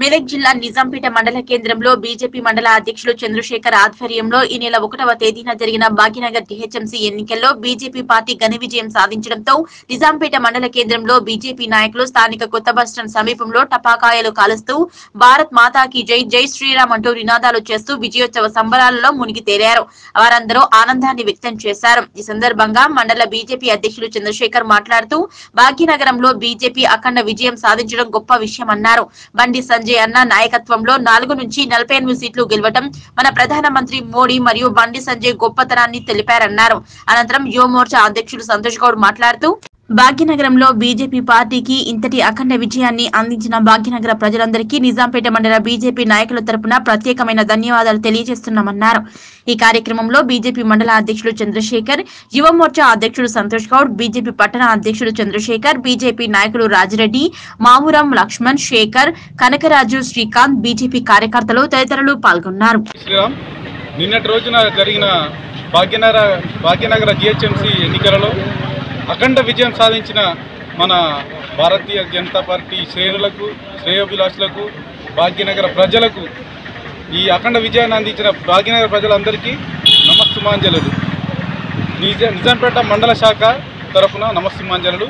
మెదక్ జిల్లా నిజాంపేట మండల కేంద్రంలో బీజేపీ మండల అధ్యక్షులు చంద్రశేఖర్ ఆధ్వర్యంలో ఈ నెల ఒకటవ తేదీన జరిగిన భాగ్యనగర్ టీహెచ్ఎంసీ ఎన్నికల్లో బీజేపీ పార్టీ ఘన విజయం సాధించడంతో నిజాంపేట మండల కేంద్రంలో బీజేపీ నాయకులు స్థానిక కొత్త బస్టాండ్ సమీపంలో టపాకాయలు కాలుస్తూ భారత్ మాతాకి జై జై శ్రీరామ్ అంటూ నినాదాలు చేస్తూ విజయోత్సవ సంబరాలలో మునిగి తేలారు వారందరూ ఆనందాన్ని వ్యక్తం చేశారు ఈ సందర్భంగా మండల బీజేపీ అధ్యక్షులు చంద్రశేఖర్ మాట్లాడుతూ భాగ్యనగరంలో బీజేపీ అఖండ విజయం సాధించడం గొప్ప విషయమన్నారు బండి సంజయ్ అన్న నాయకత్వంలో నాలుగు నుంచి నలభై ఎనిమిది సీట్లు గెలవటం మన ప్రధానమంత్రి మోడీ మరియు బండి సంజయ్ గొప్పతనాన్ని తెలిపారన్నారు అనంతరం యువ మోర్చా అధ్యక్షుడు సంతోష్ గౌడ్ మాట్లాడుతూ భాగ్యనగరంలో బీజేపీ పార్టీకి ఇంతటి అఖండ విజయాన్ని అందించిన భాగ్యనగర ప్రజలందరికీ నిజాంపేట మండల బీజేపీ నాయకుల తరపున ప్రత్యేకమైన ధన్యవాదాలు తెలియజేస్తున్నామన్నారు ఈ కార్యక్రమంలో బీజేపీ మండల అధ్యక్షుడు చంద్రశేఖర్ యువ మోర్చా అధ్యక్షుడు సంతోష్ గౌడ్ బీజేపీ పట్టణ అధ్యక్షుడు చంద్రశేఖర్ బీజేపీ నాయకులు రాజిరెడ్డి మామురం లక్ష్మణ్ శేఖర్ కనకరాజు శ్రీకాంత్ బీజేపీ కార్యకర్తలు తదితరులు పాల్గొన్నారు శ్రీరామ్ నిన్నటి రోజున జరిగిన భాగ్యనగర భాగ్యనగర జిహెచ్ఎంసీ ఎన్నికలలో అఖండ విజయం సాధించిన మన భారతీయ జనతా పార్టీ శ్రేణులకు శ్రేయోభిలాషులకు భాగ్యనగర ప్రజలకు ఈ అఖండ విజయాన్ని అందించిన భాగ్యనగర ప్రజలందరికీ నమస్సుమాంజలు నిజ నిజాంపేట మండల శాఖ తరఫున నమస్సుమాంజలు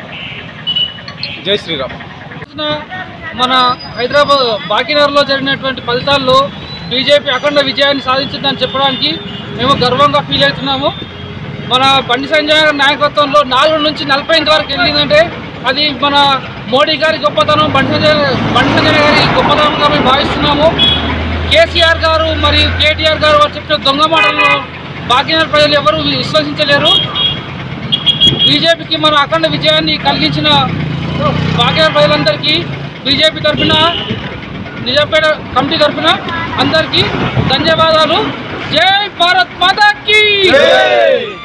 జై శ్రీరామ్ రోజున మన హైదరాబాద్ భాగ్యనగర్లో జరిగినటువంటి ఫలితాల్లో బీజేపీ అఖండ విజయాన్ని సాధించిందని చెప్పడానికి మేము గర్వంగా ఫీల్ అవుతున్నాము మన బండి సంజయ్ గారి నాయకత్వంలో నాలుగు నుంచి నలభై ఎనిమిది వరకు వెళ్ళిందంటే అది మన మోడీ గారి గొప్పతనం బండి సంజయ్ బండి సంజయ్ గారి గొప్పతనంగా మేము భావిస్తున్నాము కేసీఆర్ గారు మరియు కేటీఆర్ గారు వారు చెప్పిన దొంగ మాటలను భాగ్యనగర్ ప్రజలు ఎవరు విశ్వసించలేరు బీజేపీకి మన అఖండ విజయాన్ని కలిగించిన భాగ్యనగర్ ప్రజలందరికీ బీజేపీ తరఫున నిజాంపేట కమిటీ తరఫున అందరికీ ధన్యవాదాలు జై భారత్ మాతాకి